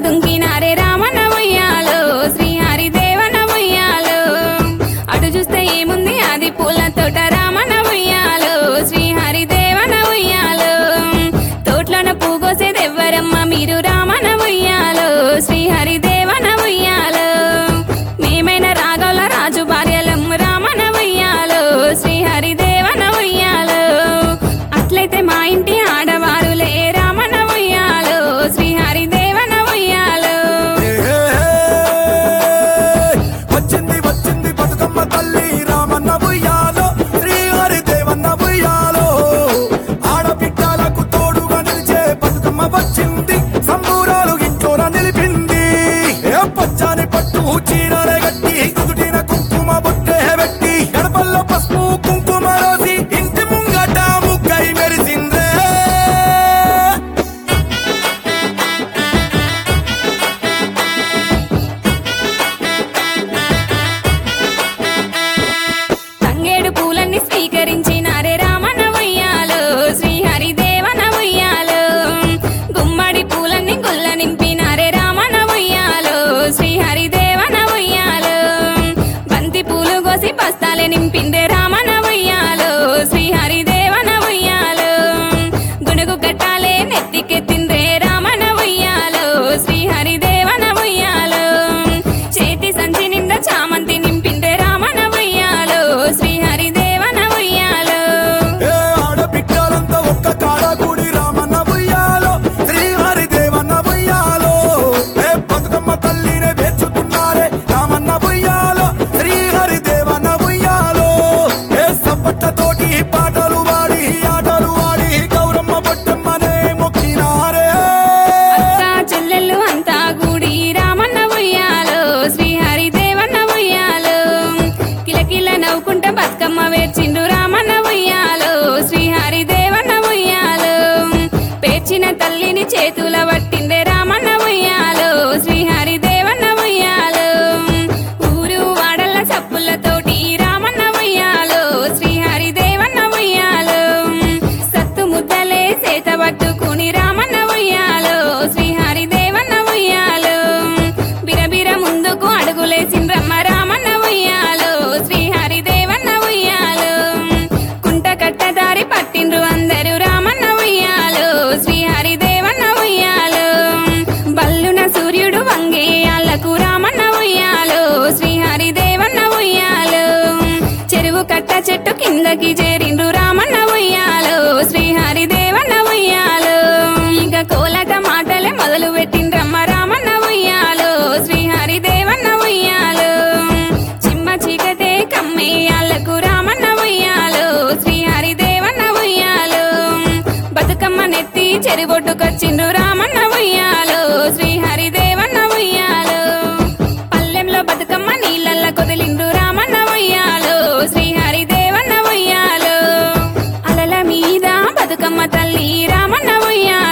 దుంకినారే రామన్న ఉయ్యాలో శ్రీహరి దేవన ఉయ్యాలో అటు చూస్తే ఏముంది అది పూల తోట రామన్న ఉయ్యాలో శ్రీహరి దేవన ఉయ్యాలో తోట్లోన పూగోసేది ఎవ్వరమ్మ మీరు రామన ఉయ్యాలో శ్రీహరి దేవన ఉయ్యాలో మేమైన రాగల రాజు భార్యలం రామన ఉయ్యాలో శ్రీహరి దేవన ఉయ్యాలో అట్లయితే మా ఇంటి ఆడవారులే రామన ఉయ్యాలో శ్రీహరి దేవన ఉయ్యాలో ఏ, వచ్చింది వచ్చింది బతుకమ్మ తల్లి రామన్న ఉయ్యాలో శ్రీహరి దేవన్న ఉయ్యాలో ఆడబిడ్డలకు తోడుగా నిలిచే బతుకమ్మ వచ్చింది సంబూరాలు ఇంట్లోన నిలిపింది ఏ పచ్చాని పట్టు చీరలే గట్టి కుదుటిన కుంకుమ బొట్టే పెట్టి గడపల్లో పసుపు కుంకుమ రాసి ఇంటి ముంగట ముక్కై మెరిసిందే తంగేడు పూలన్నీ స్వీకరించినారే రామన ఉయ్యాలో శ్రీహరి దేవన ఉయ్యాలో గుమ్మడి పూలన్నీ గుల్ల నింపినారే రామన ఉయ్యాలో శ్రీహరి దేవన ఉయ్యాలో బంతి పూలు కోసి బస్తాలే నింపిందే రామన ఉయ్యాలో శ్రీహరి దేవన ఉయ్యాలో గుడుగు కట్టాలే నెత్తికెత్తిందే రామన ఉయ్యాలో శ్రీహరి దేవన ఉయ్యాలో చేతి సంచి నిండా చామంతి నింపిందే రామన ఉయ్యాలో శ్రీహరి దేవన ఉయ్యాలో ఏ ఆడబిడ్డలంతా ఒక్క కాడ కూడి రామన్న ఉయ్యాలో శ్రీహరి దేవన్న ఉయ్యాలో ఏ బతుకమ్మ తల్లినే వేచుకున్నారే రామన్న ఉయ్యాలో శ్రీహరి దేవన్న ఉయ్యాలో ఏ సప్పట్లతోటి పాటలు వాడి ఆటలు వాడి గౌరమ్మ బొట్టమ్మనే మొక్కినారే అక్క చెల్లెళ్ళు అంతా కూడి రామన్న ఉయ్యాలో శ్రీహరి దేవన్న ఉయ్యాలో కిలకిల నవ్వుకుంటా బతుకమ్మ వేర్చిండు రామన్న ఉయ్యాలో శ్రీహరి దేవన్న ఉయ్యాలో పేర్చిన తల్లిని చేతుల పట్టిందే రామన్న ఉయ్యాలో శ్రీహరి దేవన్న ఉయ్యాలో ఊరు వాడల చప్పులతోటి రామన్న ఉయ్యాలో శ్రీహరి దేవన్న ఉయ్యాలో సత్తు ముద్దలే చేత పట్టుకుని రామన్న ఉయ్యాలో శ్రీహరి దేవన్న ఉయ్యాలో బిరబిర ముందుకు అడుగులేసిండ్రమ్మ రామన్న ఉయ్యాలో శ్రీహరి దేవన్న ఉయ్యాలో కుంట కట్టదారి పట్టిండ్రు అందరూ రామన్న ఉయ్యాలో శ్రీహరి దేవన్న ఉయ్యాలో బల్లున సూర్యుడు వంగే ఆళ్లకు రామన్న ఉయ్యాలో శ్రీహరి దేవన్న ఉయ్యాలో చెరువు కట్ట చెట్టు కిందకి చేరిండ్రు రామన్న ఉయ్యాలో శ్రీహరి దేవన్న ఉయ్యాలో ఇక కోలట మాటలే మొదలు పెట్టిండ్రమ్మ రామన్న ఉయ్యాలో శ్రీహరి దేవన్న ఉయ్యాలో చిమ్మ చీకటే కమ్మేయాలకు రామన్న ఉయ్యాలో శ్రీహరి దేవన్న ఉయ్యాలో బతుకమ్మ నెత్తి చెరుగొట్టుకొచ్చిండ్రు రామన్న ఉయ్యాలో శ్రీహరి దేవన్న ఉయ్యాలో పల్లెంలో బతుకమ్మ నీళ్ళల్ల కొదిలిండ్రు రామన్న ఉయ్యాలో శ్రీహరి దేవన్న ఉయ్యాలో అలల మీద బతుకమ్మ తల్లి రామన్న ఉయ్యాలో